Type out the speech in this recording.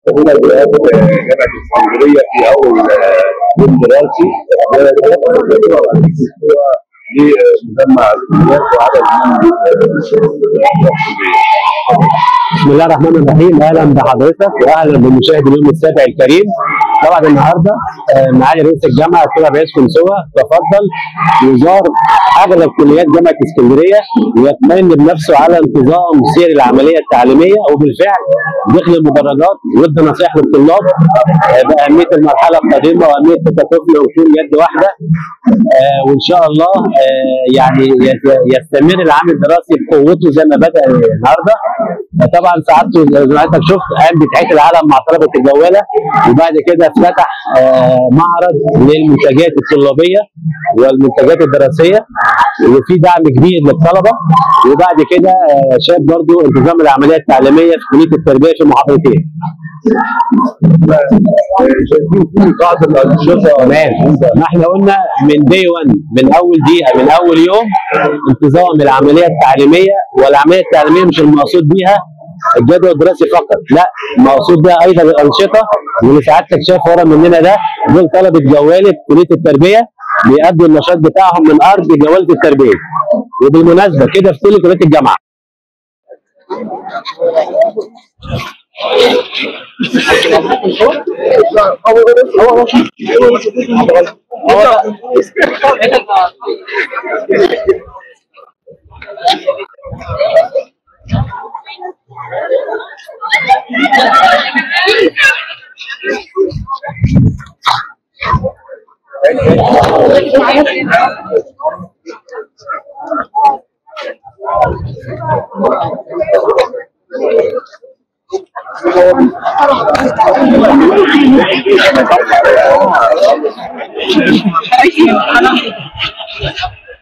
هنا دلوقتي جامعه اسكندريه في اول يوم دراسي لمجمع الكليات وعدد من بسم الله الرحمن الرحيم اهلا بحضرتك واهلا بمشاهد اليوم السابع الكريم طبعا النهارده آه، معالي رئيس الجامعه الدكتور رئيس كنسوه تفضل يزار اغلب كليات جامعه اسكندريه ويطمئن بنفسه على انتظام سير العمليه التعليميه وبالفعل دخل المدرجات وادى نصائح للطلاب آه، باهميه المرحله القادمه واهميه التكافل وكل يد واحده آه، وان شاء الله آه، يعني يت- يستمر العام الدراسي بقوته زي ما بدا النهارده طبعا سعادته زي ما حضرتك شفت قام بتعيش العالم مع طلبه الجواله وبعد كده افتتح آه، معرض للمنتجات الطلابيه والمنتجات الدراسيه وفي دعم كبير للطلبه وبعد كده آه، شاف برضو انتظام العمليه التعليميه في كليه التربيه في محافظتين شايفين في بعض الانشطه تمام ما احنا قلنا من دي 1 من اول دقيقه من اول يوم انتظام العمليه التعليميه والعمليه التعليميه مش المقصود بيها الجدول الدراسي فقط لا مقصود بيها ايضا الانشطه واللي سعادتك شايف ورا مننا ده دول طلبه جواله كليه التربيه بيأدوا النشاط بتاعهم من ارض جواله التربيه وبالمناسبه كده في كل كليات الجامعه